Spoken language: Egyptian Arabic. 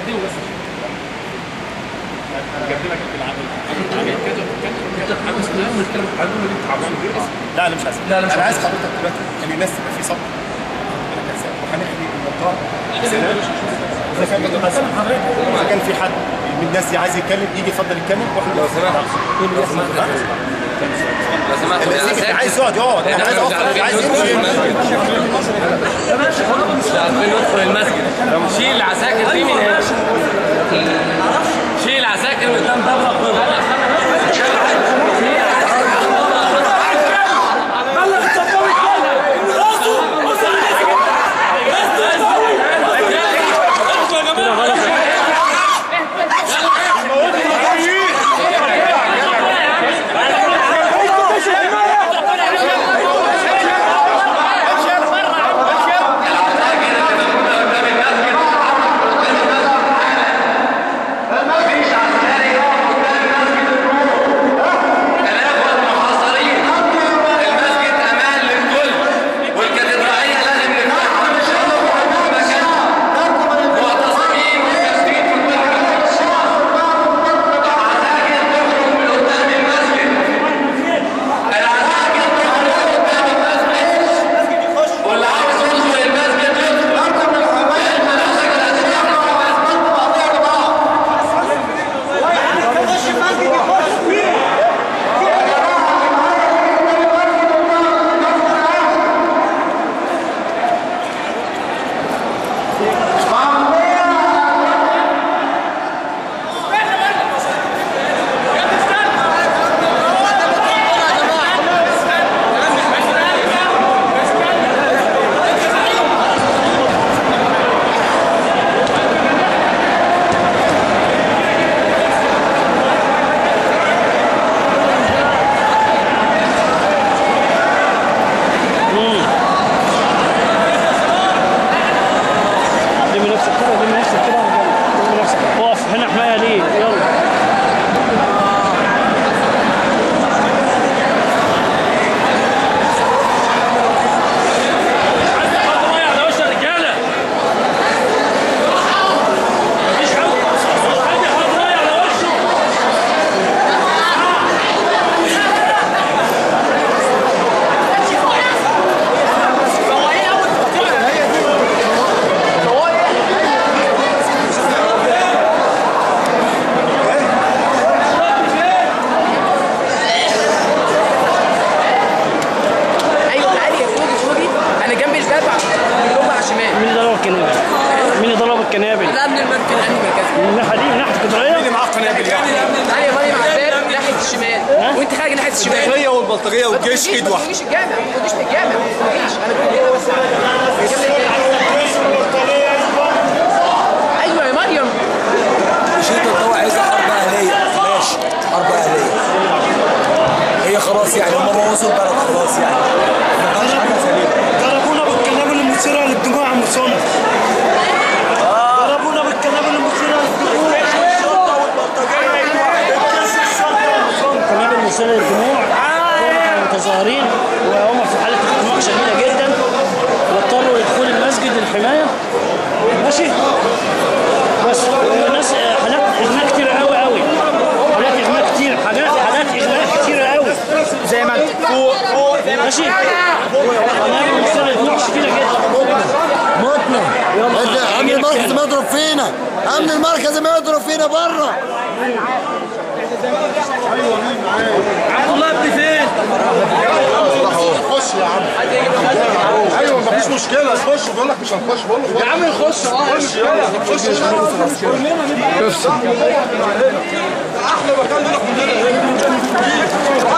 قدمه بس قدمك بالعقل لا انا مش عايز لا، لا، مش انا عايز. عايز حضرتك دلوقتي ان الناس تبقى في صبر وهنخلي الموضوع سلام اذا كان اذا كان في حد من الناس دي عايز يتكلم يجي يتفضل يتكلم واحنا لو سمحت لو سمحت لو سمحت اللي انا اللي ساكت. عايز يقعد يقعد انا عايز مش اوفر عايز عارفين يمشي مش عارفين ندخل المسجد شيل العساكر دي من هنا شيل العساكر من قدام باب ربنا المسجد امان للكل والكاتدرائيه لازم نفتحها معتصمين وكاسرين في كل العساكر تخرج من قدام المسجد العساكر تخرج قدام المسجد واللي عاوز يدخل المسجد يدخل المناسك الاساسيه في المسجد لم نفسك كده لم نفسك كده لم نفسك اقف هنا حمايه ليه يلا ايوه تعالي يا فوقي فوقي انا جنب الباب من جوه على الشمال مين اللي ضرب الكنابل؟ مين اللي ضرب الكنابل؟ لا من المركز انهي مركز من الناحيه دي من ناحيه الكدريه؟ اللي معاه قنابل يعني تعالي يا مريم على الباب ناحيه الشمال وانت خارج ناحيه الشمال هي والبلطجيه ما والجيش تخشيش- ايد ما واحده تخشيش الجامع ما تخشيش في الجامع ما تخشيش انا بقول كده بس جنب الباب. ايوه يا مريم مش انت الضوء عايزه حرب اهليه ماشي حرب اهليه هي خلاص يعني هم بوظوا البلد خلاص يعني ما كانش حاجه سليمه ضربونا بالكنابل المثيره للدموع يا مصطفى ضربونا بالكنابل المثيره للدموع الكنابل المثيره للدموع كانوا متظاهرين وهم في حاله اختناق شديده جدا واضطروا لدخول المسجد للحمايه ماشي بس الناس حالات اغماء كتير قوي قوي حالات اغماء كتير حاجات حالات اغماء كتير قوي زي ما انت فوق فوق ماشي قنابل مثيره للدموع شديده جدا متنا يلا. امن المركز ما يضرب فينا امن المركز ما يضرب فينا بره عبد الله ابني فين؟ خش يا عم ايوه مفيش مشكله خش بقول لك مش هنخش بقول لك يا عم نخش اه خش يلا خش احلى مكان لنا كلنا